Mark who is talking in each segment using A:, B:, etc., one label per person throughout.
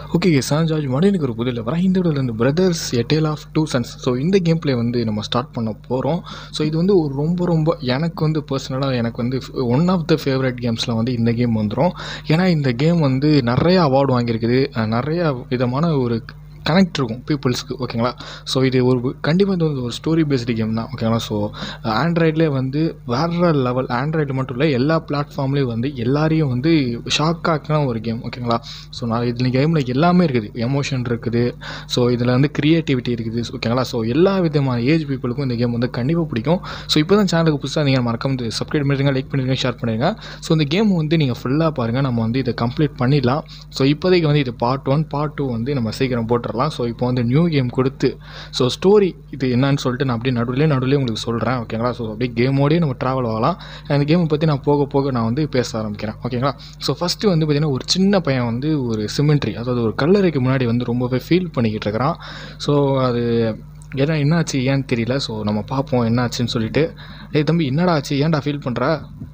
A: Okay San George மறுபடியும் எனக்கு ஒரு புதில் வரேன் இந்த வீடியோவில் இந்த brothers a tale of two sons so இந்த கேம் ப்ளே வந்து நம்ம ஸ்டார்ட் பண்ண போகிறோம் ஸோ இது வந்து ஒரு ரொம்ப ரொம்ப எனக்கு வந்து பர்சனலாக எனக்கு வந்து ஒன் ஆஃப் த ஃபேவரட் கேம்ஸில் வந்து இந்த கேம் வந்துடும் ஏன்னா இந்த கேம் வந்து நிறைய அவார்டு வாங்கியிருக்குது அஹ் நிறைய விதமான ஒரு கனெக்ட் இருக்கும் பீப்புள்ஸ்க்கு ஓகேங்களா ஸோ இது ஒரு கண்டிப்பாக இது வந்து ஒரு ஸ்டோரி பேஸ்டு கேம் தான் ஓகேங்களா ஸோ ஆண்ட்ராய்ட்லேயே வந்து வேற லெவல் ஆண்ட்ராய்டு மட்டும் இல்லை எல்லா பிளாட்ஃபார்ம்லேயும் வந்து எல்லாரையும் வந்து ஷாக் ஆக்கின ஒரு கேம் ஓகேங்களா ஸோ நான் இதில் கேமில் எல்லாமே இருக்குது எமோஷன் இருக்குது ஸோ இதில் வந்து க்ரியேட்டிவிட்டி இருக்குது ஓகேங்களா ஸோ எல்லா விதமான ஏஜ் பீப்புளுக்கும் இந்த கேம் வந்து கண்டிப்பாக பிடிக்கும் ஸோ இப்போ தான் சேனலுக்கு புதுசாக நீங்கள் மறக்காம வந்து சப்ஸ்கிரைப் பண்ணிடுங்க லைக் பண்ணிடுங்க ஷேர் பண்ணிடுங்க ஸோ இந்த கேம் வந்து நீங்கள் ஃபுல்லாக பாருங்கள் நம்ம வந்து இதை கம்ப்ளீட் பண்ணிடலாம் ஸோ இப்போதைக்கு வந்து இது பார்ட் ஒன் பார்ட் டூ வந்து நம்ம சீக்கிரம் போட்டுடலாம் ஸோ இப்போ வந்து நியூ கேம் கொடுத்து ஸோ ஸ்டோரி இது என்னன்னு சொல்லிட்டு நான் அப்படியே நடுவில் நடுவில் உங்களுக்கு சொல்கிறேன் ஓகேங்களா ஸோ அப்படியே கேமோடயே நம்ம ட்ராவல் ஆகலாம் அந்த கேமை பற்றி நான் போக போக நான் வந்து பேச ஆரம்பிக்கிறேன் ஓகேங்களா ஸோ ஃபஸ்ட்டு வந்து பார்த்திங்கன்னா ஒரு சின்ன பையன் வந்து ஒரு சிமெண்ட்ரி அதாவது ஒரு கல்லறைக்கு முன்னாடி வந்து ரொம்பவே ஃபீல் பண்ணிக்கிட்டு இருக்கிறான் ஸோ அது ஏன்னா என்னாச்சு ஏன்னு தெரியல ஸோ நம்ம பார்ப்போம் என்னாச்சுன்னு சொல்லிட்டு ஏய் தம்பி என்னடா ஆச்சு ஏன்டா ஃபீல் பண்ணுற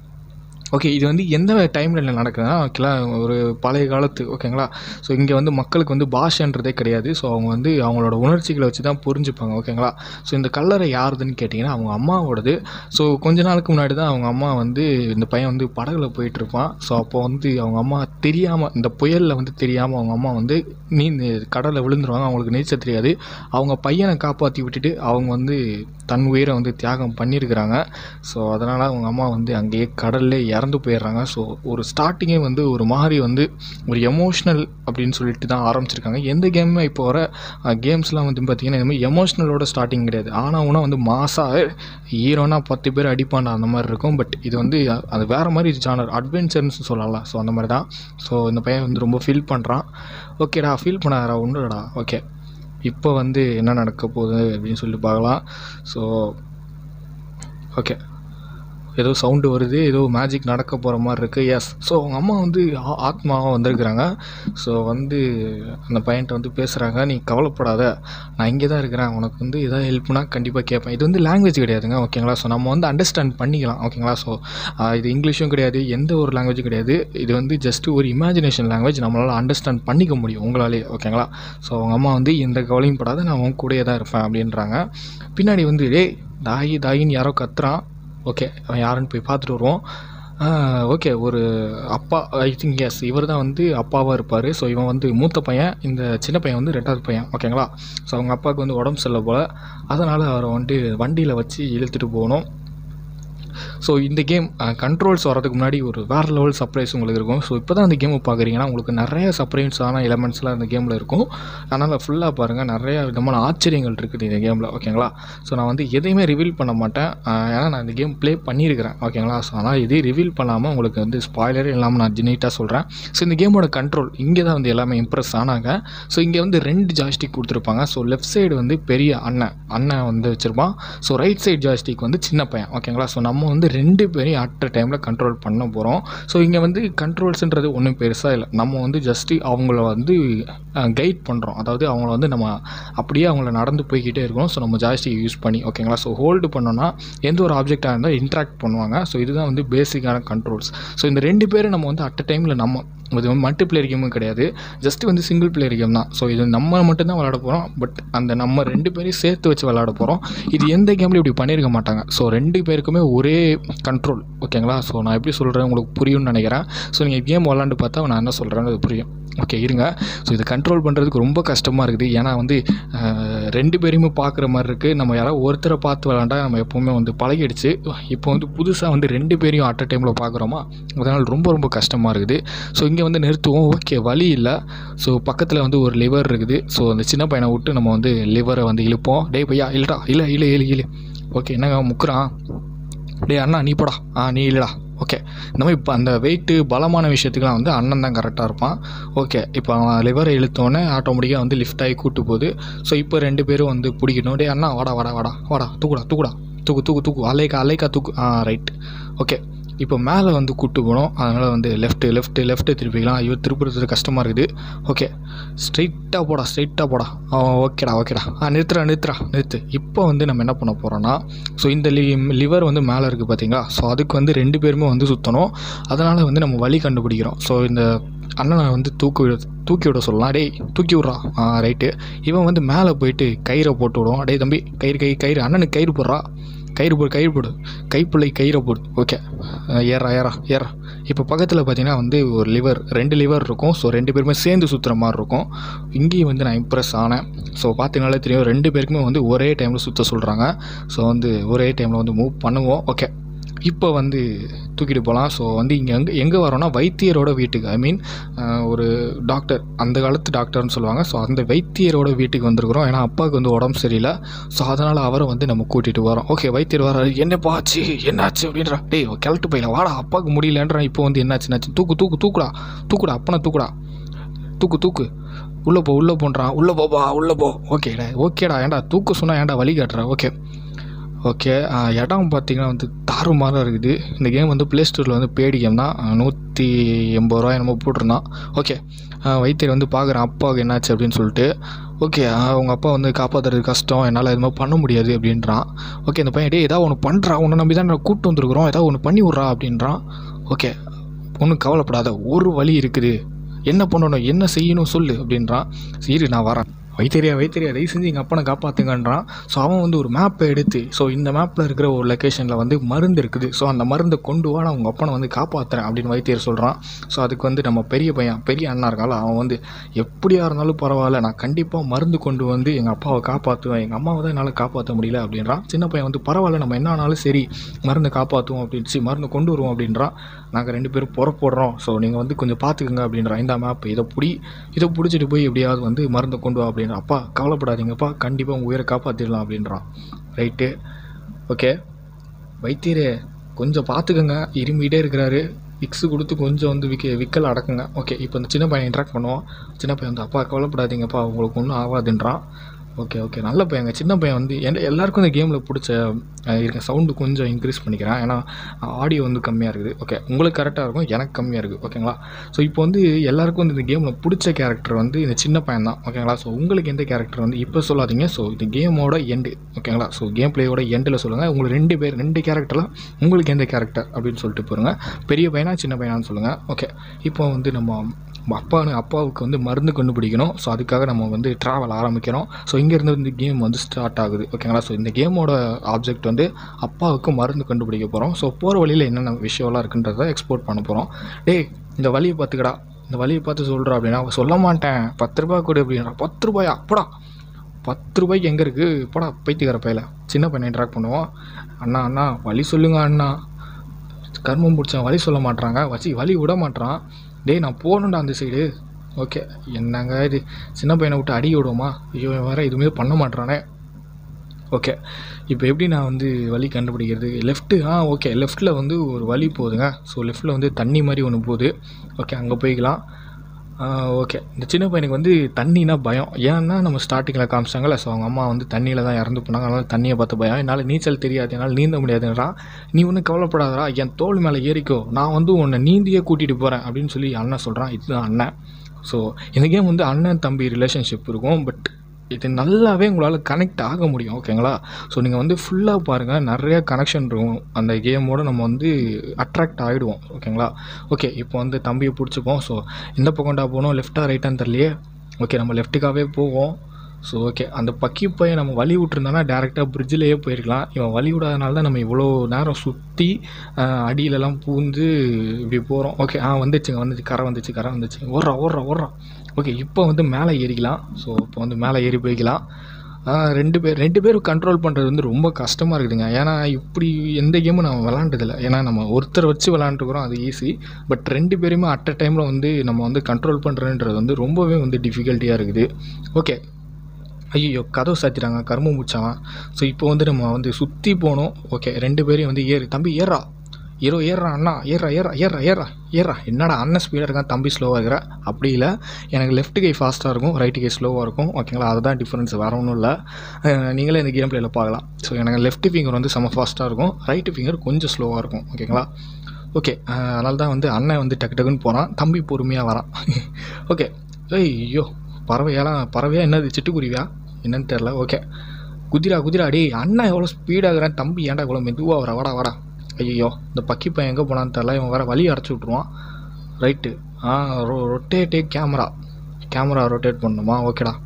A: ஓகே இது வந்து எந்த டைமில் நடக்குதுன்னா ஓகேங்களா ஒரு பழைய காலத்து ஓகேங்களா ஸோ இங்கே வந்து மக்களுக்கு வந்து பாஷன்றதே கிடையாது ஸோ அவங்க வந்து அவங்களோட உணர்ச்சிகளை வச்சு தான் புரிஞ்சுப்பாங்க ஓகேங்களா ஸோ இந்த கல்லறை யாருதுன்னு கேட்டிங்கன்னா அவங்க அம்மாவோடது ஸோ கொஞ்ச நாளுக்கு முன்னாடி தான் அவங்க அம்மா வந்து இந்த பையன் வந்து படகுல போயிட்டுருப்பான் ஸோ அப்போ வந்து அவங்க அம்மா தெரியாமல் இந்த புயலில் வந்து தெரியாமல் அவங்க அம்மா வந்து நீ கடலில் விழுந்துருவாங்க அவங்களுக்கு நீச்சல் தெரியாது அவங்க பையனை காப்பாற்றி விட்டுட்டு அவங்க வந்து தன் உயிரை வந்து தியாகம் பண்ணியிருக்கிறாங்க ஸோ அதனால் அவங்க அம்மா வந்து அங்கேயே கடல்லே இறந்து போயிடுறாங்க ஸோ ஒரு ஸ்டார்டிங்கே வந்து ஒரு மாதிரி வந்து ஒரு எமோஷ்னல் அப்படின்னு சொல்லிட்டு தான் ஆரம்பிச்சிருக்காங்க எந்த கேமுமே இப்போ வர கேம்ஸ்லாம் வந்து பார்த்திங்கன்னா இந்த மாதிரி எமோஷ்னலோட ஸ்டார்டிங் கிடையாது ஆனால் உனா வந்து மாசாக ஹீரோனா பத்து பேர் அடிப்பாண்டா அந்த மாதிரி இருக்கும் பட் இது வந்து அது வேறு மாதிரி ஜானர் அட்வென்ச்சர்னு சொல்லலாம் ஸோ அந்த மாதிரி தான் ஸோ இந்த பையன் வந்து ரொம்ப ஃபீல் பண்ணுறான் ஓகேடா ஃபீல் பண்ணாதடா ஒன்றுடா ஓகே இப்போ வந்து என்ன நடக்க போகுது அப்படின்னு சொல்லி பார்க்கலாம் ஸோ ஓகே ஏதோ சவுண்டு வருது ஏதோ மேஜிக் நடக்க போகிற மாதிரி இருக்குது எஸ் ஸோ அவங்க அம்மா வந்து ஆ- ஆத்மாவாக வந்திருக்கிறாங்க ஸோ வந்து அந்த பையன்ட்ட வந்து பேசுகிறாங்க நீ கவலைப்படாத நான் இங்கே தான் இருக்கிறேன் உனக்கு வந்து எதாவது ஹெல்ப்னா கண்டிப்பாக கேட்பேன் இது வந்து லாங்குவேஜ் கிடையாதுங்க ஓகேங்களா ஸோ நம்ம வந்து அண்டர்ஸ்டாண்ட் பண்ணிக்கலாம் ஓகேங்களா ஸோ இது இங்கிலீஷும் கிடையாது எந்த ஒரு லாங்குவேஜும் கிடையாது இது வந்து ஜஸ்ட் ஒரு இமேஜினேஷன் லாங்குவேஜ் நம்மளால் அண்டர்ஸ்டாண்ட் பண்ணிக்க முடியும் உங்களாலே ஓகேங்களா ஸோ அவங்க அம்மா வந்து எந்த கவலையும் படாத நான் உன் கூடயே தான் இருப்பேன் அப்படின்றாங்க பின்னாடி வந்து டேய் தாயி தாயின்னு யாரோ கத்துறான் ஓகே அவன் யாருன்னு போய் பார்த்துட்டு வருவோம் ஓகே ஒரு அப்பா ஐ திங்க் எஸ் இவர் தான் வந்து அப்பாவாக இருப்பார் ஸோ இவன் வந்து மூத்த பையன் இந்த சின்ன பையன் வந்து ரெண்டாவது பையன் ஓகேங்களா ஸோ அவங்க அப்பாவுக்கு வந்து உடம்பு சரியில்லை போல் அதனால் அவரை வந்துட்டு வண்டியில் வச்சு இழுத்துட்டு போகணும் ஸோ இந்த கேம் கண்ட்ரோல்ஸ் வரதுக்கு முன்னாடி ஒரு வேறு லெவல் சர்ப்ரைஸ் உங்களுக்கு இருக்கும் ஸோ இப்போ தான் அந்த கேமை பார்க்குறீங்கன்னா உங்களுக்கு நிறைய சர்ப்ரைஸான எலமெண்ட்ஸ்லாம் இந்த கேமில் இருக்கும் அதனால் ஃபுல்லாக பாருங்கள் நிறைய விதமான ஆச்சரியங்கள் இருக்குது இந்த கேமில் ஓகேங்களா ஸோ நான் வந்து எதையுமே ரிவீல் பண்ண மாட்டேன் ஆஹ் ஏன்னா நான் இந்த கேம் ப்ளே பண்ணியிருக்கிறேன் ஓகேங்களா ஸோ ஆனால் எதையும் ரிவீல் பண்ணாமல் உங்களுக்கு வந்து ஸ்பாய்லரே இல்லாமல் நான் நீட்டாக சொல்கிறேன் ஸோ இந்த கேமோட கண்ட்ரோல் இங்கே தான் வந்து எல்லாமே இம்ப்ரெஸ் ஆனாங்க ஸோ இங்கே வந்து ரெண்டு ஜாய்ஸ்டிக் கொடுத்துருப்பாங்க ஸோ லெஃப்ட் சைடு வந்து பெரிய அண்ணன் அண்ணன் வந்து வச்சுருப்பான் ஸோ ரைட் சைடு ஜாய்ஸ்டிக் வந்து சின்ன பையன் ஓகேங்களா ஸோ நம்ம வந்து ரெண்டு பேரையும் அட் அ டைமில் கண்ட்ரோல் பண்ண போகிறோம் ஸோ இங்கே வந்து கண்ட்ரோல்ஸுன்றது ஒன்றும் பெருசாக இல்லை நம்ம வந்து ஜஸ்ட்டு அவங்கள வந்து கைட் பண்ணுறோம் அதாவது அவங்கள வந்து நம்ம அப்படியே அவங்கள நடந்து போய்கிட்டே இருக்கோம் ஸோ நம்ம ஜாய்ஸ்டிக் யூஸ் பண்ணி ஓகேங்களா ஸோ ஹோல்டு பண்ணோன்னா எந்த ஒரு ஆப்ஜெக்டாக இருந்தால் இன்ட்ராக்ட் பண்ணுவாங்க ஸோ இதுதான் வந்து பேசிக்கான கண்ட்ரோல்ஸ் ஸோ இந்த ரெண்டு பேரும் நம்ம வந்து அட் அ டைமில் நம்ம இது வந்து மல்டி பிளேயர் கேமும் கிடையாது ஜஸ்ட் வந்து சிங்கிள் பிளேயர் கேம் தான் ஸோ இது நம்ம மட்டும்தான் விளாட போகிறோம் பட் அந்த நம்ம ரெண்டு பேரையும் சேர்த்து வச்சு விளாட போகிறோம் இது எந்த கேம்லையும் இப்படி பண்ணியிருக்க மாட்டாங்க ஸோ ரெண்டு பேருக்குமே ஒரே கண்ட்ரோல் ஓகேங்களா ஸோ நான் எப்படி சொல்கிறேன் உங்களுக்கு புரியும்னு நினைக்கிறேன் ஸோ நீங்கள் கேம் விளாண்டு பார்த்தா நான் என்ன சொல்கிறேன்னு அது புரியும் ஓகே இருங்க ஸோ இதை கண்ட்ரோல் பண்ணுறதுக்கு ரொம்ப கஷ்டமாக இருக்குது ஏன்னா வந்து அஹ், ரெண்டு பேரையுமே பார்க்குற மாதிரி இருக்குது நம்ம யாராவது ஒருத்தரை பார்த்து விளாண்டா நம்ம எப்போவுமே வந்து பழகிடுச்சு இப்போ வந்து புதுசாக வந்து ரெண்டு பேரையும் அட் அ டைமில் பார்க்குறோமா அதனால் ரொம்ப ரொம்ப கஷ்டமாக இருக்குது ஸோ இங்கே வந்து நிறுத்துவோம் ஓகே வழி இல்லை ஸோ பக்கத்தில் வந்து ஒரு லிவர் இருக்குது ஸோ அந்த சின்ன பையனை விட்டு நம்ம வந்து லிவரை வந்து இழுப்போம் டேய் பையா இல்லைடா இல்லை இல்லை இல்லை இல்லை ஓகே என்னங்க முக்குறான் டேய் அண்ணா நீ போடா ஆ நீ இல்லைடா ஓகே இந்த மாதிரி இப்போ அந்த வெயிட்டு பலமான விஷயத்துக்குலாம் வந்து அண்ணன் தான் கரெக்டாக இருப்பான் ஓகே இப்போ அவன் லிவரை இழுத்தோன்னே ஆட்டோமேட்டிக்காக வந்து லிஃப்ட் ஆகி கூட்டு போகுது ஸோ இப்போ ரெண்டு பேரும் வந்து பிடிக்கணும் டே அண்ணா வாடா வாடா வாடா வாடா தூக்குடா தூக்குடா தூக்கு தூக்கு தூக்கு அலைக்கா அலைக்கா தூக்கு ஆ ரைட் ஓகே இப்போ மேலே வந்து கூட்டு போகணும் அதனால் வந்து லெஃப்ட்டு லெஃப்ட்டு லெஃப்ட்டு திருப்பிக்கலாம் ஐயோ திருப்புறது கஷ்டமாக இருக்குது ஓகே ஸ்ட்ரைட்டாக போடா ஸ்ட்ரைட்டாக போடா ஆ ஓகேடா ஓகேடா ஆ நிறுத்துறா நிறுத்துறா நிறுத்து இப்போ வந்து நம்ம என்ன பண்ண போகிறோன்னா ஸோ இந்த லி லிவர் வந்து மேலே இருக்குது பார்த்தீங்களா ஸோ அதுக்கு வந்து ரெண்டு பேருமே வந்து சுற்றணும் அதனால் வந்து நம்ம வழி கண்டுபிடிக்கிறோம் ஸோ இந்த அண்ணனை வந்து தூக்கி விட தூக்கி விட சொல்லலாம் டேய் தூக்கி விட்றா ஆ ரைட்டு இவன் வந்து மேலே போயிட்டு கயிறை போட்டு விடுவான் டேய் தம்பி கயிறு கை கயிறு அண்ணனுக்கு கயிறு போடுறா கயிறு போடு கயிறு போடு கைப்பிள்ளை கயிறை போடு ஓகே ஏறா ஏறா ஏறா இப்போ பக்கத்தில் பார்த்தீங்கன்னா வந்து ஒரு லிவர் ரெண்டு லிவர் இருக்கும் ஸோ ரெண்டு பேருமே சேர்ந்து சுற்றுற மாதிரி இருக்கும் இங்கேயும் வந்து நான் இம்ப்ரெஸ் ஆனேன் ஸோ பார்த்தீங்கனாலே தெரியும் ரெண்டு பேருக்குமே வந்து ஒரே டைமில் சுற்ற சொல்கிறாங்க ஸோ வந்து ஒரே டைமில் வந்து மூவ் பண்ணுவோம் ஓகே இப்போ வந்து தூக்கிட்டு போகலாம் ஸோ வந்து இங்கே எங்கே எங்கே வரோன்னா வைத்தியரோட வீட்டுக்கு ஐ மீன் ஒரு டாக்டர் அந்த காலத்து டாக்டர்னு சொல்லுவாங்க ஸோ அந்த வைத்தியரோட வீட்டுக்கு வந்திருக்கிறோம் ஏன்னா அப்பாவுக்கு வந்து உடம்பு சரியில்லை ஸோ அதனால் அவரை வந்து நம்ம கூட்டிகிட்டு வரோம் ஓகே வைத்தியர் வர என்னப்பா ஆச்சு என்னாச்சு அப்படின்றா டேய் கிளட்டு போயில வாடா அப்பாவுக்கு முடியலன்றான் இப்போ வந்து என்னாச்சு என்னாச்சு தூக்கு தூக்கு தூக்குடா தூக்குடா அப்பனை தூக்குடா தூக்கு தூக்கு உள்ளே போ உள்ளே போன்றான் உள்ளே போப்பா உள்ளே போ ஓகேடா ஓகேடா ஏன்டா தூக்க சொன்னால் ஏன்டா வழி காட்டுறா ஓகே ஓகே இடம் பார்த்தீங்கன்னா வந்து தாறுமாறாக இருக்குது இந்த கேம் வந்து ப்ளே ஸ்டோரில் வந்து பேடி கேம் தான் நூற்றி எண்பது ரூபா என்னமோ போட்டிருந்தான் ஓகே வைத்தியர் வந்து பார்க்குறேன் அப்பாவுக்கு என்னாச்சு அப்படின்னு சொல்லிட்டு ஓகே அவங்க அப்பா வந்து காப்பாற்றுறது கஷ்டம் என்னால் எதுவுமே பண்ண முடியாது அப்படின்றான் ஓகே இந்த பையன் டேய் ஏதாவது ஒன்று பண்ணுறா உன்னை நம்பி தான் நான் கூப்பிட்டு வந்துருக்குறோம் ஏதாவது ஒன்று பண்ணி விட்றா அப்படின்றான் ஓகே ஒன்றும் கவலைப்படாத ஒரு வழி இருக்குது என்ன பண்ணணும் என்ன செய்யணும் சொல்லு அப்படின்றான் சரி நான் வரேன் வைத்தறியா வைத்தறியா தயவு செஞ்சு எங்கள் அப்பனை காப்பாற்றுங்கன்றான் ஸோ அவன் வந்து ஒரு மேப்பை எடுத்து ஸோ இந்த மேப்பில் இருக்கிற ஒரு லொக்கேஷனில் வந்து மருந்து இருக்குது ஸோ அந்த மருந்தை கொண்டு வா நான் உங்கள் அப்பனை வந்து காப்பாற்றுறேன் அப்படின்னு வைத்தியர் சொல்கிறான் ஸோ அதுக்கு வந்து நம்ம பெரிய பையன் பெரிய அண்ணா இருக்கால அவன் வந்து எப்படியா இருந்தாலும் பரவாயில்ல நான் கண்டிப்பாக மருந்து கொண்டு வந்து எங்கள் அப்பாவை காப்பாற்றுவேன் எங்கள் அம்மாவை தான் என்னால் காப்பாற்ற முடியல அப்படின்றான் சின்ன பையன் வந்து பரவாயில்ல நம்ம என்ன ஆனாலும் சரி மருந்தை காப்பாற்றுவோம் அப்படின்னு சொல்லி மருந்து கொண்டு வருவோம் அப்படின்றான் நாங்கள் ரெண்டு பேரும் புறப்படுறோம் ஸோ நீங்கள் வந்து கொஞ்சம் பார்த்துக்குங்க அப்படின்றான் இந்த மேப் இதை பிடி இதை பிடிச்சிட்டு போய் எப்படியாவது வந்து மருந்தை கொண்டு வா அப்படின்ற அப்பா கவலைப்படாதீங்கப்பா கண்டிப்பாக உங்கள் உயிரை காப்பாற்றிடலாம் அப்படின்றான் ரைட்டு ஓகே வைத்தியரே கொஞ்சம் பார்த்துக்கங்க இருமிகிட்டே இருக்கிறாரு விக்ஸு கொடுத்து கொஞ்சம் வந்து விக்க விக்கல் அடக்குங்க ஓகே இப்போ இந்த சின்ன பையன் இன்ட்ராக்ட் பண்ணுவோம் சின்ன பையன் வந்து அப்பா கவலைப்படாதீங்கப்பா உங்களுக்கு ஒன்றும் ஆகாதுன்றான் ஓகே ஓகே நல்ல பையங்க சின்ன பையன் வந்து என் எல்லாருக்கும் இந்த கேமில் பிடிச்ச அஹ், இருக்க சவுண்டு கொஞ்சம் இன்க்ரீஸ் பண்ணிக்கிறேன் ஏன்னா ஆடியோ வந்து கம்மியாக இருக்குது ஓகே உங்களுக்கு கரெக்டாக இருக்கும் எனக்கு கம்மியாக இருக்குது ஓகேங்களா ஸோ இப்போ வந்து எல்லாருக்கும் வந்து இந்த கேமில் பிடிச்ச கேரக்டர் வந்து இந்த சின்ன பையன் தான் ஓகேங்களா ஸோ உங்களுக்கு எந்த கேரக்டர் வந்து இப்போ சொல்லாதீங்க ஸோ இது கேமோட எண்டு ஓகேங்களா ஸோ கேம் பிளேயோட எண்டில் சொல்லுங்கள் உங்களுக்கு ரெண்டு பேர் ரெண்டு கேரக்டரில் உங்களுக்கு எந்த கேரக்டர் அப்படின்னு சொல்லிட்டு போருங்க பெரிய பையனா சின்ன பையனான்னு சொல்லுங்கள் ஓகே இப்போ வந்து நம்ம அப்பானு அப்பாவுக்கு வந்து மருந்து கண்டுபிடிக்கணும் ஸோ அதுக்காக நம்ம வந்து ட்ராவல் ஆரம்பிக்கிறோம் ஸோ இங்கேருந்து வந்து கேம் வந்து ஸ்டார்ட் ஆகுது ஓகேங்களா ஸோ இந்த கேமோட ஆப்ஜெக்ட் வந்து அப்பாவுக்கு மருந்து கண்டுபிடிக்க போகிறோம் ஸோ போகிற வழியில் என்னென்ன விஷயம்லாம் இருக்குன்றதை எக்ஸ்போர்ட் பண்ண போகிறோம் டேய் இந்த வழியை பார்த்துக்கடா இந்த வழியை பார்த்து சொல்கிறா அப்படின்னா அவன் சொல்ல மாட்டேன் பத்து ரூபாய் கொடு அப்படின்னா பத்து ரூபாயா அப்படா பத்து ரூபாய்க்கு எங்கே இருக்குது போடா பைத்தியக்கார பையில சின்ன பையனை இன்ட்ராக்ட் பண்ணுவோம் அண்ணா அண்ணா வழி சொல்லுங்க அண்ணா கர்மம் பிடிச்சவன் வழி சொல்ல மாட்றாங்க வச்சு வழி விட மாட்றான் டேய் நான் போகணும்டா அந்த சைடு ஓகே என்னங்க இது சின்ன பையனை விட்டு அடி விடுவோமா ஐயோ இவன் வேற எதுவுமே பண்ண மாட்றானே ஓகே இப்போ எப்படி நான் வந்து வழி கண்டுபிடிக்கிறது லெஃப்ட்டு ஆ ஓகே லெஃப்ட்டில் வந்து ஒரு வழி போகுதுங்க ஸோ லெஃப்ட்டில் வந்து தண்ணி மாதிரி ஒன்று போகுது ஓகே அங்கே போய்க்கலாம் ஓகே இந்த சின்ன பையனுக்கு வந்து தண்ணினா பயம் ஏன்னா நம்ம ஸ்டார்டிங்கில் காமிச்சாங்கல்ல ஸோ அவங்க அம்மா வந்து தண்ணியில் தான் இறந்து போனாங்க அதனால் தண்ணியை பார்த்து பயம் என்னால் நீச்சல் தெரியாது என்னால் நீந்த முடியாதுன்றான் நீ ஒன்றும் கவலைப்படாதடா என் தோள் மேலே ஏறிக்கோ நான் வந்து உன்னை நீந்தியே கூட்டிகிட்டு போகிறேன் அப்படின்னு சொல்லி அண்ணன் சொல்கிறான் இதுதான் அண்ணன் ஸோ இந்த கேம் வந்து அண்ணன் தம்பி ரிலேஷன்ஷிப் இருக்கும் பட் இது நல்லாவே உங்களால் கனெக்ட் ஆக முடியும் ஓகேங்களா ஸோ நீங்கள் வந்து ஃபுல்லாக பாருங்கள் நிறைய கனெக்ஷன் இருக்கும் அந்த கேமோடு நம்ம வந்து அட்ராக்ட் ஆகிடுவோம் ஓகேங்களா ஓகே இப்போ வந்து தம்பியை பிடிச்சிப்போம் ஸோ எந்த பக்கம்டா போகணும் லெஃப்டாக ரைட்டான்னு தெரியலையே ஓகே நம்ம லெஃப்ட்டுக்காகவே போவோம் ஸோ ஓகே அந்த பக்கி பையன் நம்ம வழி விட்டுருந்தோன்னா டேரெக்டாக பிரிட்ஜிலேயே போயிருக்கலாம் இவன் வழி விடாதனால தான் நம்ம இவ்வளோ நேரம் சுற்றி அடியிலலாம் பூந்து இப்படி போகிறோம் ஓகே ஆ வந்துச்சுங்க வந்துச்சு கரை வந்துச்சு கரை வந்துச்சு ஓடுறா ஓடுறா ஓடுறா ஓகே இப்போ வந்து மேலே ஏறிக்கலாம் ஸோ இப்போ வந்து மேலே ஏறி போய்க்கலாம் ஆ, ரெண்டு பேர் ரெண்டு பேரும் கண்ட்ரோல் பண்ணுறது வந்து ரொம்ப கஷ்டமாக இருக்குதுங்க ஏன்னா இப்படி எந்த கேமும் நான் விளாண்டதில்ல ஏன்னா நம்ம ஒருத்தர் வச்சு விளாண்டுக்கிறோம் அது ஈஸி பட் ரெண்டு பேருமே அட் அ டைமில் வந்து நம்ம வந்து கண்ட்ரோல் பண்ணுறதுன்றது வந்து ரொம்பவே வந்து டிஃபிகல்ட்டியாக இருக்குது ஓகே ஐயோ கதவு சாத்திட்டாங்க கரும்பு முடிச்சான் ஸோ இப்போ வந்து நம்ம வந்து சுற்றி போகணும் ஓகே ரெண்டு பேரையும் வந்து ஏறு தம்பி ஏறா ஏறோ ஏறா அண்ணா ஏறா ஏறா ஏறா ஏறா ஏறா என்னடா அண்ணன் ஸ்பீடாக இருக்கான் தம்பி ஸ்லோவாக இருக்கிற அப்படி இல்லை எனக்கு லெஃப்ட் கை ஃபாஸ்ட்டாக இருக்கும் ரைட்டு கை ஸ்லோவாக இருக்கும் ஓகேங்களா அதுதான் டிஃப்ரென்ஸ் வேறு ஒன்றும் இல்லை அஹ் நீங்களே இந்த கேம் பிளேயில் பார்க்கலாம் ஸோ எனக்கு லெஃப்ட் ஃபிங்கர் வந்து செம்ம ஃபாஸ்ட்டாக இருக்கும் ரைட்டு ஃபிங்கர் கொஞ்சம் ஸ்லோவாக இருக்கும் ஓகேங்களா ஓகே அதனால தான் வந்து அண்ணன் வந்து டக்கு டக்குன்னு போகிறான் தம்பி பொறுமையாக வரான் ஓகே ஏய் ஐயோ பறவையெல்லாம் பறவையா என்னது சிட்டுக்குருவியா என்னன்னு தெரில ஓகே குதிரா குதிரா டேய் அண்ணன் எவ்வளோ ஸ்பீடாகிறான் தம்பி ஏன்டா இவ்வளோ மெதுவாக வர வாடா வாடா ஐயோ இந்த பக்கி பையன் எங்கே போனான்னு தெரில இவன் வேறு வழி அடைச்சி விட்ருவான் ரைட்டு ஆ ரொ ரொட்டேட்டு கேமரா கேமரா ரொட்டேட் பண்ணணுமா ஓகேடா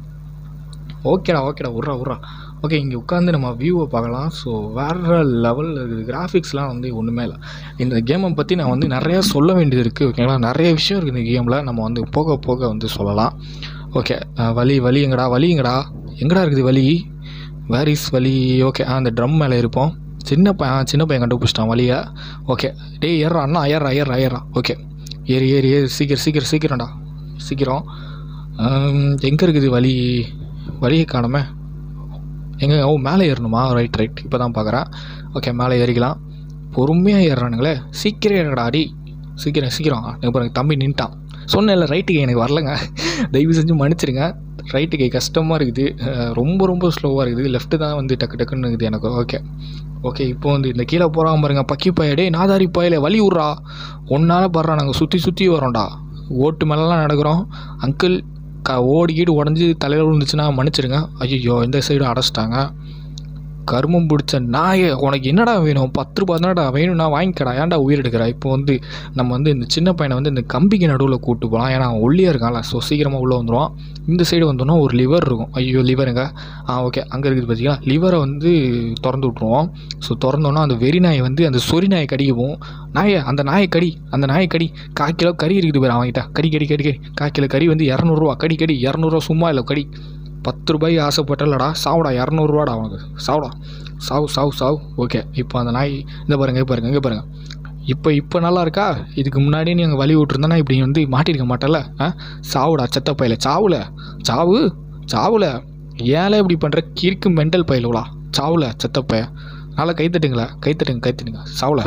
A: ஓகேடா ஓகேடா உட்றா உட்றா ஓகே இங்கே உட்காந்து நம்ம வியூவை பார்க்கலாம் ஸோ வேறு லெவலில் இருக்குது கிராஃபிக்ஸ்லாம் வந்து ஒன்றுமே இல்லை இந்த கேமை பற்றி நான் வந்து நிறையா சொல்ல வேண்டியது இருக்குது ஓகேங்களா நிறைய விஷயம் இருக்குது இந்த கேமில் நம்ம வந்து போக போக வந்து சொல்லலாம் ஓகே வலி வலி எங்கடா வலி எங்கடா எங்கடா இருக்குது வலி வேர் இஸ் வலி ஓகே ஆ அந்த ட்ரம் மேலே இருப்போம் சின்ன பையன் சின்ன பையன் கண்டுபிடிச்சிட்டான் வலியை ஓகே டேய் ஏறா அண்ணா ஏறா ஏறா ஏறா ஓகே ஏறி ஏறி ஏறி சீக்கிரம் சீக்கிரம் சீக்கிரம்டா சீக்கிரம் எங்கே இருக்குது வலி வழியை காணுமே எங்கே ஓ மேலே ஏறணுமா ரைட் ரைட் இப்போ தான் பார்க்குறேன் ஓகே மேலே ஏறிக்கலாம் பொறுமையாக ஏறுறானுங்களே சீக்கிரம் ஏறடா அடி சீக்கிரம் சீக்கிரம் எனக்கு பாருங்க தம்பி நின்ட்டான் சொன்னேன்ல ரைட்டு கை எனக்கு வரலங்க தயவு செஞ்சு மன்னிச்சிருங்க ரைட்டு கை கஷ்டமாக இருக்குது அஹ் ரொம்ப ரொம்ப ஸ்லோவாக இருக்குது லெஃப்ட்டு தான் வந்து டக்கு டக்குன்னு இருக்குது எனக்கு ஓகே ஓகே இப்போ வந்து இந்த கீழே போகிறான் பாருங்க பக்கி பைய டேய் நாதாரி பையில வழி விட்றா ஒன்றால் படுறா நாங்கள் சுற்றி சுற்றி வரோம்டா ஓட்டு மேலெலாம் நடக்கிறோம் அங்கிள் க ஓடிக்கிட்டு உடஞ்சி தலையில் விழுந்துச்சுன்னா மன்னிச்சிடுங்க ஐயோ இந்த சைடு அடைச்சிட்டாங்க கருமம் பிடிச்ச நாயே உனக்கு என்னடா வேணும் பத்து ரூபா தானடா வேணும்னா வாங்கிக்கடா ஏன்டா உயிர் எடுக்கிற இப்போ வந்து நம்ம வந்து இந்த சின்ன பையனை வந்து இந்த கம்பிக்கு நடுவில் கூப்பிட்டு போகலாம் ஏன்னா அவன் ஒல்லியாக இருக்கான்ல ஸோ சீக்கிரமாக உள்ளே வந்துடுவான் இந்த சைடு வந்தோன்னா ஒரு லிவர் இருக்கும் ஐயோ லிவருங்க ஆ ஓகே அங்கே இருக்குது பார்த்தீங்களா லிவரை வந்து திறந்து விட்ருவோம் ஸோ திறந்தோன்னா அந்த வெறி நாயை வந்து அந்த சொறி நாயை கடிக்கவும் நாயை அந்த நாயை கடி அந்த நாயை கடி கால் கிலோ கறி இருக்குது பாரு அவன்கிட்ட கடி கடி கடி கடி கால் கிலோ கறி வந்து இரநூறுவா கடி கடி இரநூறுவா சும்மா இல்லை கடி பத்து ரூபாய் ஆசைப்பட்டலடா சாவுடா இரநூறுவாடா அவனுக்கு சாவுடா சாவு சாவு சாவு ஓகே இப்போ அந்த நாய் இந்த பாருங்க இங்க பாருங்க இங்கே பாருங்க இப்போ இப்போ நல்லா இருக்கா இதுக்கு முன்னாடி நீ அங்கே வழி விட்டுருந்தனா இப்படி வந்து மாட்டிருக்க மாட்டல ஆ சாவுடா செத்த பையில சாவுல சாவு சாவுல ஏழை இப்படி பண்ணுற கிறுக்கு மெண்டல் பயிலுவலா சாவுல செத்த பைய நல்லா கைத்தட்டுங்களா கைத்தட்டுங்க கைத்தட்டுங்க சாவுல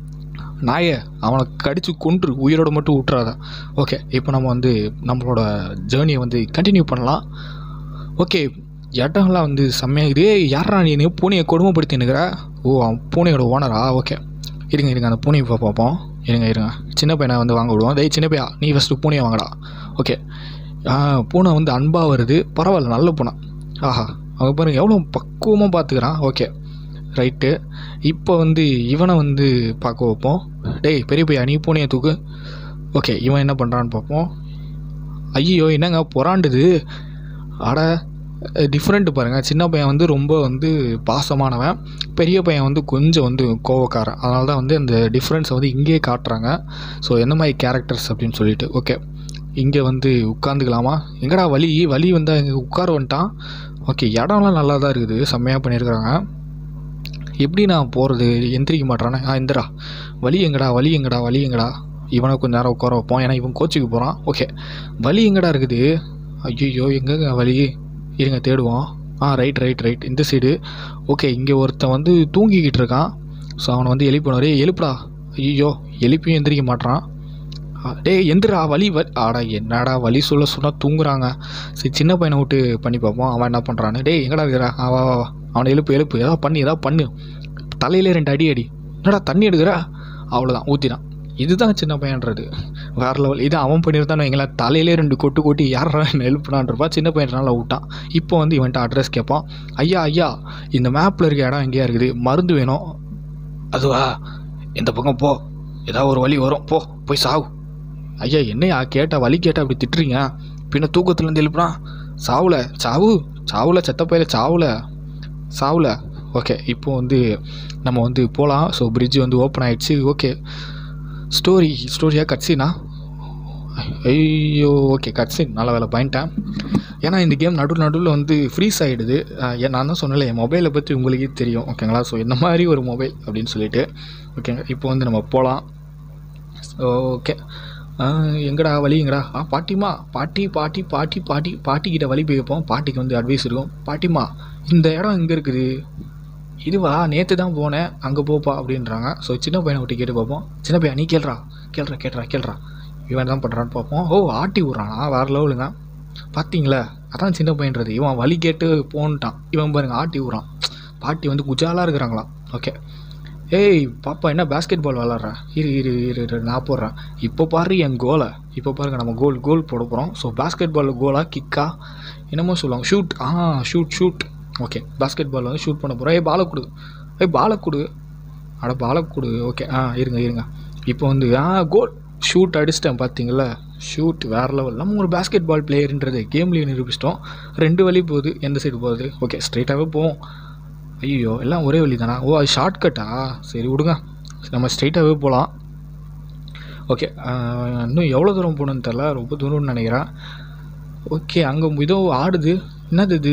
A: நாயை அவனை கடித்து கொன்று உயிரோட மட்டும் விட்டுறாத ஓகே இப்போ நம்ம வந்து நம்மளோட ஜேர்னியை வந்து கண்டினியூ பண்ணலாம் ஓகே இடம்லாம் வந்து செம்மையாக இதே யாரா நீ பூனையை கொடுமைப்படுத்தினுக்கிற ஓ அவன் பூனையோட ஓனரா ஓகே இருங்க இருங்க அந்த பூனையை பா- பார்ப்போம் இருங்க இருங்க சின்ன பையனை வந்து வாங்க விடுவோம் டேய் சின்ன பையா நீ ஃபஸ்ட்டு பூனையை வாங்கடா ஓகே ஆ, பூனை வந்து அன்பாக வருது பரவாயில்ல நல்ல பூனை ஆஹா அவன் பாருங்க எவ்வளோ பக்குவமாக பார்த்துக்கிறான் ஓகே ரைட்டு இப்போ வந்து இவனை வந்து பார்க்க வைப்போம் டேய் பெரிய பையா நீ பூனையை தூக்கு ஓகே இவன் என்ன பண்ணுறான்னு பார்ப்போம் ஐயோ என்னங்க பொறாண்டுது அட டிஃப்ரெண்ட்டு பாருங்கள் சின்ன பையன் வந்து ரொம்ப வந்து பாசமானவன் பெரிய பையன் வந்து கொஞ்சம் வந்து கோவக்காரன் அதனால தான் வந்து அந்த டிஃப்ரென்ஸை வந்து இங்கேயே காட்டுறாங்க ஸோ எந்த மாதிரி கேரக்டர்ஸ் அப்படின்னு சொல்லிட்டு ஓகே இங்கே வந்து உட்காந்துக்கலாமா எங்கடா வலி வலி வந்து இங்கே உட்கார வந்துட்டான் ஓகே இடம்லாம் நல்லா தான் இருக்குது செம்மையாக பண்ணியிருக்கிறாங்க எப்படி நான் போகிறது எந்திரிக்க மாட்டானே ஆ இந்தடா வலி எங்கடா வலி எங்கடா வலி எங்கடா இவனை கொஞ்ச நேரம் உட்கார வைப்போம் ஏன்னா இவன் கோச்சுக்கு போகிறான் ஓகே வலி எங்கடா இருக்குது ஐயோ எங்கங்க வலி இருங்க தேடுவோம் ஆ ரைட் ரைட் ரைட் இந்த சைடு ஓகே இங்கே ஒருத்தன் வந்து தூங்கிக்கிட்டு இருக்கான் ஸோ அவனை வந்து எழுப்பணும் டேய் எழுப்புடா ஐயோ எழுப்பியும் எந்திரிக்க மாட்றான் ஆ, டேய் எந்திரா வலி வ ஆடா என்னடா வலி சொல்ல சொன்னால் தூங்குறாங்க சரி சின்ன பையனை விட்டு பண்ணி பார்ப்போம் அவன் என்ன பண்ணுறான்னு டேய் எங்கடா இருக்கிறா ஆ வா வா வா அவனை எழுப்பு எழுப்பு ஏதாவது பண்ணு ஏதாவது பண்ணு தலையிலே ரெண்டு அடி அடி என்னடா தண்ணி எடுக்கிற அவ்வளோதான் ஊற்றினான் இதுதான் சின்ன பையன்றது வேற லெவல் இது அவன் பண்ணியிருந்தானு எங்களை தலையிலே ரெண்டு கொட்டு கொட்டி யாரா என்ன எழுப்புனான்றப்பா சின்ன பையனால விட்டான் இப்போ வந்து இவன்ட்ட அட்ரஸ் கேட்பான் ஐயா ஐயா இந்த மேப்பில் இருக்க இடம் எங்கேயா இருக்குது மருந்து வேணும் அதுவா இந்த பக்கம் போ ஏதாவது ஒரு வழி வரும் போ போய் சாவு ஐயா என்னையா கேட்டா வழி கேட்டா அப்படி திட்டுறீங்க பின்ன தூக்கத்துலேருந்து எழுப்புனா சாவுல சாவு சாவுல செத்த பையில சாவுல சாவுல ஓகே இப்போ வந்து நம்ம வந்து போகலாம் ஸோ bridge வந்து ஓப்பன் ஆயிடுச்சு ஓகே ஸ்டோரி ஸ்டோரியாக கட்சினா ஐயோ ஓகே கட்சின் நல்ல வேலை பயன்ட்டேன் ஏன்னா இந்த கேம் நடு நடுவில் வந்து ஃப்ரீஸ் ஆகிடுது ஏன் நான் தான் சொன்னல என் மொபைலை பற்றி உங்களுக்கே தெரியும் ஓகேங்களா ஸோ இந்த மாதிரி ஒரு மொபைல் அப்படின்னு சொல்லிட்டு ஓகேங்க இப்போ வந்து நம்ம போகலாம் ஓகே எங்கடா வழி எங்கடா ஆ பாட்டிமா பாட்டி பாட்டி பாட்டி பாட்டி பாட்டிக்கிட்ட வழி போய் வைப்போம் பாட்டிக்கு வந்து அட்வைஸ் இருக்கும் பாட்டிமா இந்த இடம் எங்கே இருக்குது இதுவா நேற்று தான் போனேன் அங்கே போப்பா அப்படின்றாங்க ஸோ சின்ன பையனை விட்டு கேட்டு பார்ப்போம் சின்ன பையன் நீ கேள்றா கேள்றா கேட்றா கேள்றா இவன் தான் பண்ணுறான்னு பார்ப்போம் ஓ ஆட்டி விட்றானா வேறு லெவலுங்க பார்த்தீங்களா அதான் சின்ன பையன்றது இவன் வழி கேட்டு போன்ட்டான் இவன் பாருங்க ஆட்டி விட்றான் பாட்டி வந்து குஜாலாக இருக்கிறாங்களாம் ஓகே ஏய் பாப்பா என்ன பாஸ்கெட் பால் விளாட்றா இரு இரு இரு இரு நான் போடுறேன் இப்போ பாரு என் கோலை இப்போ பாருங்க நம்ம கோல் கோல் போட போகிறோம் ஸோ பாஸ்கெட் பால் கோலா கிக்கா என்னமோ சொல்லுவாங்க ஷூட் ஆ shoot shoot okay basketball வந்து ஷூட் பண்ண போகிறோம் ஏய் பாலை கொடு ஏய் பாலை கொடு அட பாலை கொடு ஓகே ஆ இருங்க இருங்க இப்போ வந்து ஆ கோல் ஷூட் அடிச்சிட்டேன் பார்த்தீங்களா ஷூட் வேறு லெவல் நம்ம ஒரு பேஸ்கெட் பால் பிளேயர்ன்றது கேம்லேயே நிரூபிச்சிட்டோம் ரெண்டு வழி போகுது எந்த சைடு போகுது ஓகே ஸ்ட்ரைட்டாகவே போவோம் ஐயோ எல்லாம் ஒரே வழி தானா ஓ அது ஷார்ட்கட்டா சரி விடுங்க நம்ம ஸ்ட்ரைட்டாகவே போகலாம் ஓகே இன்னும் எவ்வளோ தூரம் போகணுன்னு தெரில ரொம்ப தூரம்னு நினைக்கிறேன் ஓகே அங்கே ஏதோ ஆடுது என்னது இது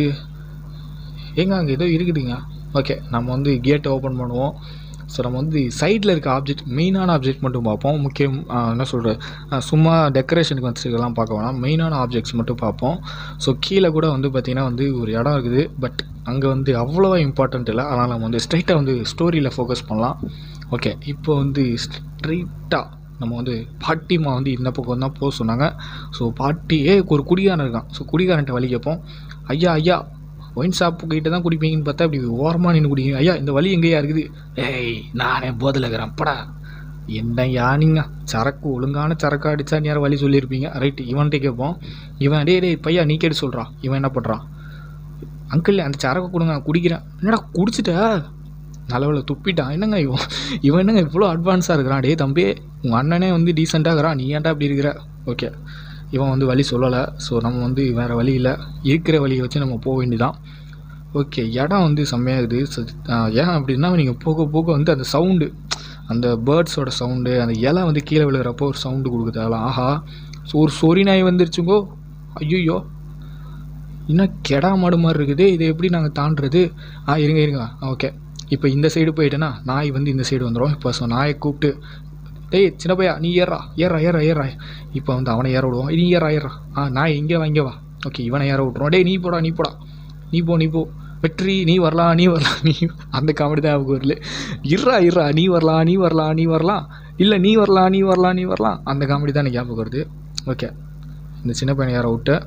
A: ஏங்க அங்கே ஏதோ இருக்குதுங்க ஓகே நம்ம வந்து கேட்டை ஓப்பன் பண்ணுவோம் ஸோ நம்ம வந்து சைடில் இருக்க ஆப்ஜெக்ட் மெயினான ஆப்ஜெக்ட் மட்டும் பார்ப்போம் முக்கியம் ஆ, என்ன சொல்கிறது சும்மா டெக்கரேஷனுக்கு வச்சுக்கலாம் பார்க்க வேணாம் மெயினான ஆப்ஜெக்ட்ஸ் மட்டும் பார்ப்போம் ஸோ கீழே கூட வந்து பார்த்திங்கன்னா வந்து ஒரு இடம் இருக்குது பட் அங்கே வந்து அவ்வளோவா இம்பார்ட்டண்ட் இல்லை அதனால் நம்ம வந்து ஸ்ட்ரைட்டாக வந்து ஸ்டோரியில் ஃபோக்கஸ் பண்ணலாம் ஓகே இப்போ வந்து ஸ்ட்ரைட்டாக நம்ம வந்து பாட்டிமா வந்து இந்த பக்கம் தான் போக சொன்னாங்க ஸோ பாட்டி ஏ ஒரு குடிகாரன் இருக்கான் ஸோ குடிகாரன்ட்ட வழி கேட்போம் ஐயா ஐயா ஒயின் ஷாப்பு கிட்ட தான் குடிப்பீங்கன்னு பார்த்தா இப்படி ஓரமாக நின்று குடிங்க ஐயா இந்த வழி எங்கேயா இருக்குது ஏய் நானே போதில் இருக்கிறேன் படா என்னய்யா நீங்க சரக்கு ஒழுங்கான சரக்கு அடிச்சா நேரம் வழி சொல்லியிருப்பீங்க ரைட்டு இவன்கிட்ட கேட்போம் இவன் டேய் டேய் பையா நீ கேட்டு சொல்கிறான் இவன் என்ன பண்ணுறான் அங்கிள் அந்த சரக்கு கொடுங்க குடிக்கிறேன் என்னடா குடிச்சிட்ட நல்லவேளை துப்பிட்டான் என்னங்க இவன் இவன் என்னங்க இவ்வளோ அட்வான்ஸாக இருக்கிறான் டேய் தம்பி உங்கள் அண்ணனே வந்து டீசெண்டாக இருக்கிறான் நீ ஏன்டா இப்படி இருக்கிற ஓகே இவன் வந்து வழி சொல்லலை ஸோ நம்ம வந்து வேறு வழி இல்லை இருக்கிற வழியை வச்சு நம்ம போக வேண்டியதான் ஓகே இடம் வந்து செம்மையாகுது ச- ஆஹ் ஏன் அப்படின்னா நீங்கள் போக போக வந்து அந்த சவுண்டு அந்த பேர்ட்ஸோட சவுண்டு அந்த இலை வந்து கீழே விழுகிறப்போ ஒரு சவுண்டு கொடுக்குது அதெல்லாம் ஆஹா ஸோ ஒரு சொறி நாய் வந்துருச்சுங்கோ ஐயோ இன்னும் கெடா மாடு மாதிரி இருக்குது இதை எப்படி நாங்கள் தாண்டுறது ஆ இருங்க இருங்க ஓகே இப்போ இந்த சைடு போயிட்டேன்னா நாய் வந்து இந்த சைடு வந்துடும் இப்போ ஸோ நாயை கூப்பிட்டு டேய் சின்ன பையா நீ ஏறா ஏறா ஏறா ஏறா இப்போ வந்து அவனை ஏற விடுவோம் நீ ஏறா ஏறா ஆ நாய் இங்கே வா இங்கே வா ஓகே இவனை ஏற விட்ருவோம் டேய் நீ போடா நீ போடா நீ போ நீ போ வெற்றி நீ வரலாம் நீ வரலாம் நீ அந்த காமெடி தான் அவங்க வரல இர்றா இர்றா நீ வரலாம் நீ வரலாம் நீ வரலாம் இல்லை நீ வரலாம் நீ வரலாம் நீ வரலாம் அந்த காமெடி தான் எனக்கு ஞாபகம் வருது ஓகே இந்த சின்ன பையனை ஏற விட்டு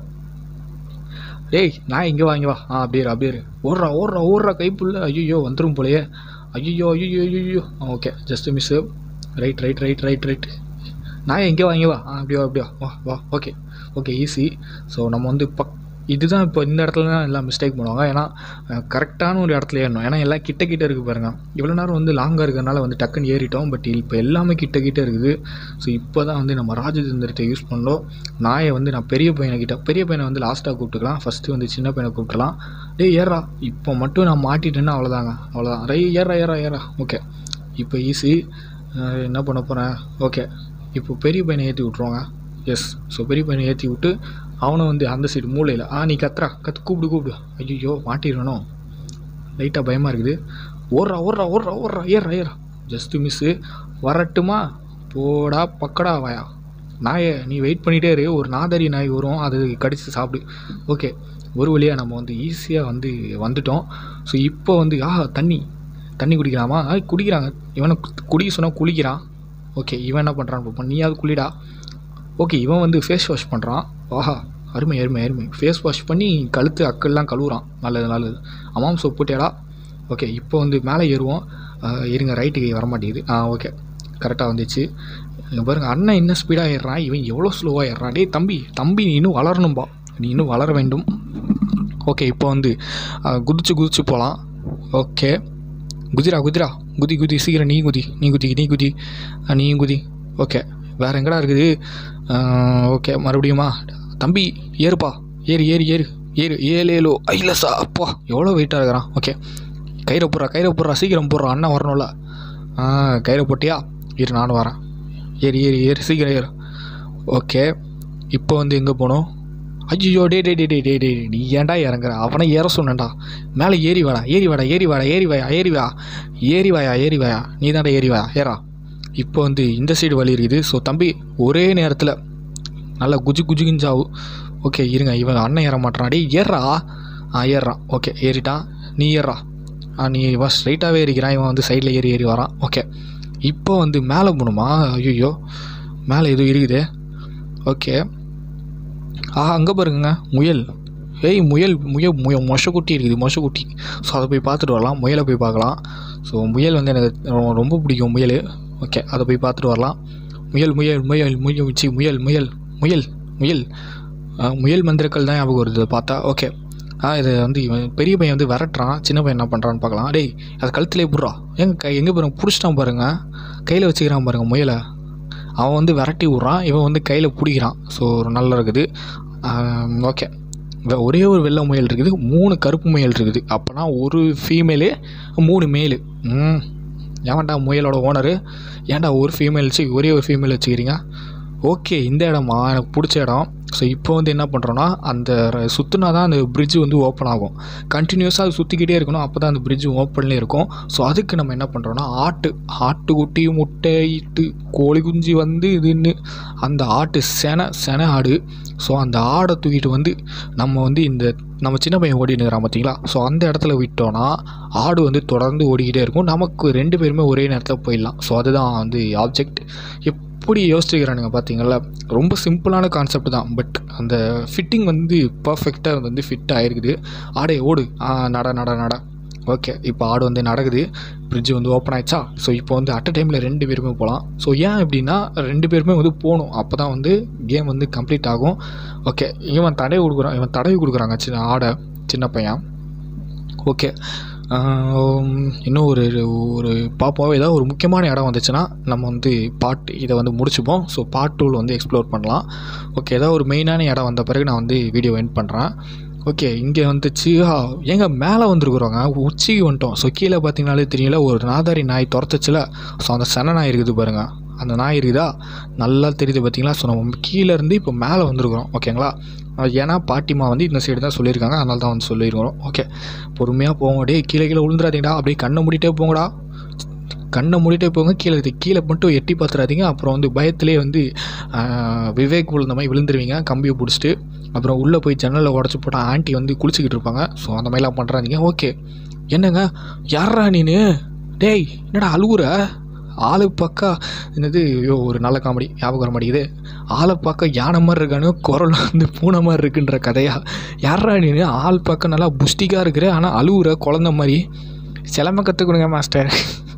A: டேய் நான் இங்கே வா இங்கே வா ஆ அப்படியே இரு, அப்படியே இரு. ஓடுறா ஓடுறா ஓடுறா கைப்புள்ள ஐயோ வந்துடும் போலயே ஐயோ ஐயோ ஐயோ okay just miss right right right right right நான் எங்கே வா இங்கே வா ஆ அப்படியா அப்படியா வா வா ஓகே ஓகே ஈஸி ஸோ நம்ம வந்து பக் இதுதான் இப்போ இந்த இடத்துல தான் எல்லாம் மிஸ்டேக் பண்ணுவாங்க ஏன்னா கரெக்டான ஒரு இடத்துல ஏறணும் ஏன்னா எல்லாம் கிட்ட கிட்ட இருக்குது பாருங்க இவ்வளோ நேரம் வந்து லாங்காக இருக்கிறனால வந்து டக்குன்னு ஏறிட்டோம் பட் இப்போ எல்லாமே கிட்ட கிட்ட இருக்குது ஸோ இப்போ தான் வந்து நம்ம ராஜதந்திரத்தை யூஸ் பண்ணோம் நாயை வந்து நான் பெரிய பையனை பெரிய பையனை வந்து லாஸ்ட்டாக கூப்பிட்டுக்கலாம் ஃபஸ்ட்டு வந்து சின்ன பையனை கூப்பிட்டுலாம் டேய் ஏறா இப்போ மட்டும் நான் மாட்டிட்டேன்னா அவ்வளோதாங்க அவ்வளோதான் ரை ஏறா ஏறா ஏறா ஓகே இப்போ ஈஸி என்ன பண்ண போகிறேன் ஓகே இப்போ பெரிய பையனை ஏற்றி விட்ருவாங்க எஸ் ஸோ பெரிய பையனை ஏற்றி விட்டு அவனை வந்து அந்த சைடு மூலையில் ஆ நீ கத்துறா கத்து கூப்பிடு கூப்பிடு ஐயோ மாட்டிடணும் லைட்டாக பயமாக இருக்குது ஓடுறா ஓடுறா ஓடுறா ஓடுறா ஏறா ஏறா ஜஸ்ட்டு மிஸ்ஸு வரட்டுமா போடா பக்கடா வாயா நாயை நீ வெயிட் பண்ணிகிட்டே இரு ஒரு நாதரி நாய் வரும் அது கடிச்சு சாப்பிடு ஓகே ஒரு வழியாக நம்ம வந்து ஈஸியாக வந்து வந்துட்டோம் ஸோ இப்போ வந்து ஆ தண்ணி தண்ணி குடிக்கலாமா ஆ குடிக்கிறாங்க இவனை கு- குடிக்க சொன்னால் குளிக்கிறான் ஓகே இவன் என்ன பண்ணுறான்னு பார்ப்போம் நீயாவது குளிடா ஓகே இவன் வந்து ஃபேஸ் வாஷ் பண்ணுறான் ஆஹா அருமை அருமை அருமை ஃபேஸ் வாஷ் பண்ணி கழுத்து அக்கெல்லாம் கழுவுறான் நல்லது நல்லது அம்மாம் சோப் போட்டியாடா ஓகே இப்போ வந்து மேலே ஏறுவோம் ஆஹ் இருங்க ரைட்டுக்கு வர மாட்டேங்குது ஆ ஓகே கரெக்டாக வந்துச்சு இங்க பாருங்க அண்ணன் இன்னும் ஸ்பீடாக ஏறுறான் இவன் எவ்வளோ ஸ்லோவாக ஏறுறான் டேய் தம்பி தம்பி நீ இன்னும் வளரணும்பா நீ இன்னும் வளர வேண்டும் ஓகே இப்போ வந்து ஆஹ் குதிச்சு குதிச்சு போகலாம் ஓகே குதிரா குதிரா குதி குதி சீக்கிரம் நீ குதி நீ குதி நீ குதி ஆ, நீயும் குதி ஓகே வேறு எங்கடா இருக்குது ஓகே மறுபடியுமா தம்பி ஏறுப்பா ஏறு ஏறு ஏறு ஏறு ஏழு ஏழு ஐலசா அப்பா எவ்வளோ வெயிட்டாக இருக்கிறான் ஓகே கயிறை போடுறா கயிறை போடுறா சீக்கிரம் போடுறா அண்ணன் வரணும்ல ஆ கயிறை போட்டியா இரு நானும் வரேன் ஏறு ஏறு ஏறு சீக்கிரம் ஏறு ஓகே இப்போ வந்து எங்கே போகணும் ஐயோ டே டே டே டே டே டே நீ ஏன்டா இறங்குற அவனை ஏற சொன்னேன்டா மேலே ஏறி வாடா ஏறி வாடா ஏறி வாடா ஏறி வாயா ஏறி வா ஏறி வாயா ஏறி வாயா நீ தான்டா ஏறி வாயா ஏறா இப்போ வந்து இந்த சைடு வழி இருக்குது ஸோ தம்பி ஒரே நேரத்தில் நல்லா குஜு குஜு குஞ்சாவு ஓகே இருங்க இவன் அண்ணன் ஏற மாட்டான் டேய் ஏறா ஆ ஏறுறான் ஓகே ஏறிட்டான் நீ ஏறா ஆ நீ இவன் ஸ்ட்ரைட்டாகவே ஏறிக்கிறான் இவன் வந்து சைடில் ஏறி ஏறி வரான் ஓகே இப்போ வந்து மேலே போகணுமா ஐயோ மேலே எதுவும் இருக்குதே ஓகே ஆ அங்கே பாருங்க முயல் ஏய் முயல் முயல் முய மொசக்குட்டி இருக்குது மொசக்குட்டி ஸோ அதை போய் பார்த்துட்டு வரலாம் முயலை போய் பார்க்கலாம் ஸோ முயல் வந்து எனக்கு ரொ- ரொம்ப பிடிக்கும் முயல் ஓகே அதை போய் பார்த்துட்டு வரலாம் முயல் முயல் முயல் முயல் சி முயல் முயல் முயல் முயல் ஆ, முயல் மந்திரக்கள் தான் ஞாபகம் வருது இதை பார்த்தா ஓகே ஆ இது வந்து இவன் பெரிய பையன் வந்து விரட்டுறான் சின்ன பையன் என்ன பண்ணுறான்னு பார்க்கலாம் டேய் அதை கழுத்துலேயே புடுறா எங்க கை எங்கே பாருங்க பிடிச்சிட்டான் பாருங்க கையில் வச்சுக்கிறான் பாருங்க முயலை அவன் வந்து விரட்டி விட்றான் இவன் வந்து கையில் பிடிக்கிறான் ஸோ நல்லா இருக்குது ஓகே ஒரே ஒரு வெள்ளை முயல் இருக்குது மூணு கருப்பு முயல் இருக்குது அப்போனா ஒரு ஃபீமேலு மூணு மேலு ம் ஏன்டா முயலோட ஓனரு ஏன்டா ஒரு ஃபீமேல் வச்சு ஒரே ஒரு ஃபீமேல் வச்சுக்கிறீங்க ஓகே இந்த இடமா எனக்கு பிடிச்ச இடம் ஸோ இப்போ வந்து என்ன பண்ணுறோன்னா அந்த சுற்றுனா தான் அந்த பிரிட்ஜ் வந்து ஓப்பன் ஆகும் கண்டினியூஸாக அது சுற்றிக்கிட்டே இருக்கணும் அப்போ தான் அந்த பிரிட்ஜ் ஓப்பன்லேயே இருக்கும் ஸோ அதுக்கு நம்ம என்ன பண்ணுறோன்னா ஆட்டு ஆட்டுக்குட்டி முட்டை இட்டு கோழி குஞ்சு வந்து இதுன்னு அந்த ஆட்டு செனை செனை ஆடு ஸோ அந்த ஆடை தூக்கிட்டு வந்து நம்ம வந்து இந்த நம்ம சின்ன பையன் ஓடின்னு இருக்கிறான் பார்த்தீங்களா ஸோ அந்த இடத்துல விட்டோன்னா ஆடு வந்து தொடர்ந்து ஓடிக்கிட்டே இருக்கும் நமக்கு ரெண்டு பேருமே ஒரே நேரத்தில் போயிடலாம் ஸோ அதுதான் வந்து ஆப்ஜெக்ட் எப்படி யோசிச்சுக்கிறானுங்க பார்த்தீங்களா ரொம்ப சிம்பிளான கான்செப்ட் தான் பட் அந்த ஃபிட்டிங் வந்து பர்ஃபெக்டாக வந்து ஃபிட் ஆகிருக்குது ஆடே ஓடு ஆ நட நட நட ஓகே இப்போ ஆடு வந்து நடக்குது ஃப்ரிட்ஜ் வந்து ஓப்பன் ஆயிடுச்சா ஸோ இப்போ வந்து அட் அ டைமில் ரெண்டு பேருமே போகலாம் ஸோ ஏன் அப்படின்னா ரெண்டு பேருமே வந்து போகணும் அப்போ தான் வந்து கேம் வந்து கம்ப்ளீட் ஆகும் ஓகே இவன் தடவி கொடுக்குறான் இவன் தடவி கொடுக்குறாங்க சின்ன ஆடை சின்ன பையன் ஓகே இன்னும் ஒரு ஒரு பார்ப்போம் ஏதாவது ஒரு முக்கியமான இடம் வந்துச்சுன்னா நம்ம வந்து பார்ட் இதை வந்து முடிச்சுப்போம் ஸோ பார்ட் டூவில் வந்து எக்ஸ்ப்ளோர் பண்ணலாம் ஓகே ஏதாவது ஒரு மெயினான இடம் வந்த பிறகு நான் வந்து வீடியோ எண்ட் பண்ணுறேன் ஓகே இங்கே வந்துச்சு எங்க மேலே வந்துருக்குறோங்க உச்சிக்கு வந்துட்டோம் ஸோ கீழே பார்த்தீங்கனாலே தெரியல ஒரு நாதாரி நாய் துரத்துச்சுல ஸோ அந்த சென நாய் இருக்குது பாருங்கள் அந்த நாய் இருக்குதா நல்லா தெரியுது பார்த்தீங்களா ஸோ நம்ம கீழே இருந்து இப்போ மேலே வந்திருக்கிறோம் ஓகேங்களா ஏன்னா பாட்டிமா வந்து இந்த சைடு தான் சொல்லியிருக்காங்க அதனால தான் வந்து சொல்லியிருக்கிறோம் ஓகே பொறுமையாக போங்க டே கீழே கீழே விழுந்துடாதீங்கடா அப்படியே கண்ணை மூடிட்டே போங்கடா கண்ணை மூடிட்டே போங்க கீழே இது கீழே மட்டும் எட்டி பார்த்துறாதீங்க அப்புறம் வந்து பயத்திலே வந்து விவேக் விழுந்த மாதிரி விழுந்துருவீங்க கம்பியை பிடிச்சிட்டு அப்புறம் உள்ளே போய் ஜன்னலில் உடச்சி போட்டால் ஆண்டி வந்து குளிச்சுக்கிட்டு இருப்பாங்க ஸோ அந்த மாதிரிலாம் பண்ணுறாதீங்க ஓகே என்னங்க யாரா நீனு டேய் என்னடா அழுகுற ஆளு பக்கா என்னது ஐயோ ஒரு நல்ல காமெடி ஞாபகம் வர மாட்டேங்குது ஆளை பார்க்க யானை மாதிரி இருக்கானு குரல் வந்து பூனை மாதிரி இருக்குன்ற கதையா யாரா நீனு ஆள் பார்க்க நல்லா புஷ்டிக்காக இருக்கிற ஆனால் அழுகுற குழந்த மாதிரி சிலமை கற்றுக்கணுங்க மாஸ்டர்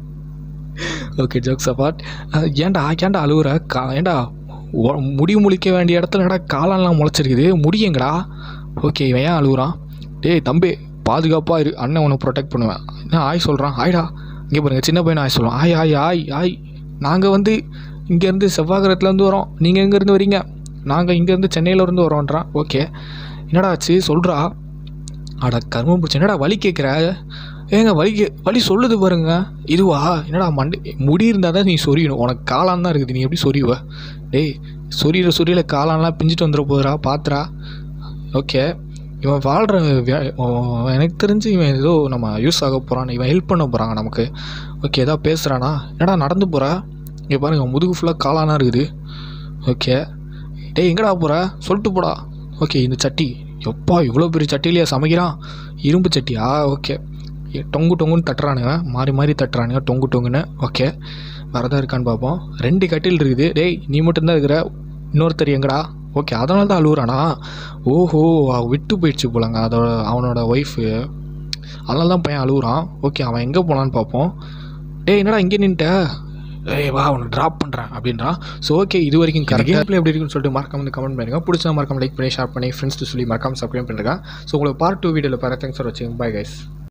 A: ஓகே ஜோக்ஸ் அப்பார்ட் ஏன்டா ஏன்டா அழுகுற கா ஏன்டா ஒ- முடி முழிக்க வேண்டிய இடத்துல என்னடா காலெல்லாம் முளைச்சிருக்குது முடியுங்கடா ஓகே இவன் ஏன் அழுகுறான் டேய் தம்பி பாதுகாப்பாக இரு அண்ணன் உன்னை ப்ரொடெக்ட் பண்ணுவேன் என்ன ஆய் சொல்கிறான் ஆய்டா இங்கே பாருங்க சின்ன பையனை ஆய் சொல்லுவான் ஆய் ஆய் ஆய் ஆய் நாங்கள் வந்து இங்கேருந்து செவ்வாகரத்துலேருந்து வரோம் நீங்கள் எங்கேருந்து வரீங்க நாங்கள் இங்கேருந்து சென்னையிலேருந்து வரோன்றான் ஓகே என்னடா ஆச்சு சொல்கிறா அட கர்மம் பிடிச்ச என்னடா வலி கேட்குற ஏங்க வலி கே வலி சொல்லுது பாருங்க இதுவா என்னடா மண்டை முடி இருந்தால் தான் நீ சொரியணும் உனக்கு காளான் தான் இருக்குது நீ எப்படி சொரிவ டேய் சொரியிற சொரியில காளான்லாம் பிஞ்சிட்டு வந்துட போதுடா பாத்துறா ஓகே இவன் வாழ்கிற எனக்கு தெரிஞ்சு இவன் ஏதோ நம்ம யூஸ் ஆக போகிறான் இவன் ஹெல்ப் பண்ண போகிறாங்க நமக்கு ஓகே ஏதாவது பேசுகிறானா என்னடா நடந்து போகிற இங்கே பாருங்க முதுகு ஃபுல்லாக காளானாக இருக்குது ஓகே டேய் எங்கடா போகிற சொல்லிட்டு போடா ஓகே இந்த சட்டி எப்பா இவ்வளோ பெரிய சட்டிலையா சமைக்கிறான் இரும்பு சட்டியா ஓகே ஏ, டொங்கு டொங்குன்னு தட்டுறானுங்க மாறி மாறி தட்டுறானுங்க டொங்கு டொங்குன்னு ஓகே வரதா இருக்கான்னு பார்ப்போம் ரெண்டு கட்டில் இருக்குது டேய் நீ மட்டும்தான் இருக்கிற இன்னொருத்தர் எங்கடா ஓகே அதனால தான் அழுகுறானா ஓஹோ அவ விட்டு போயிடுச்சு போலங்க அதோட அவனோட ஒய்ஃபு அதனால தான் பையன் அழுகுறான் ஓகே அவன் எங்கே போனான்னு பார்ப்போம் டேய் என்னடா இங்கே நின்ட்ட ஏய் வா அவனை ட்ராப் பண்ணுறேன் அப்படின்றான் ஸோ ஓகே இது வரைக்கும் கரெக்ட் கேம் பிளே எப்படி இருக்குன்னு சொல்லிட்டு மறக்காம வந்து கமெண்ட் பண்ணுங்க பிடிச்சா மறக்காம லைக் பண்ணி ஷேர் பண்ணி ஃப்ரெண்ட்ஸ் சொல்லி மறக்காம சப்ஸ்கிரைப் பண்ணுங்க ஸோ உங்களுக்கு பார்ட் டூ வீடியோவில் பாரு தேங்க்ஸ் ஃபார் வாட்சிங் பை கைஸ்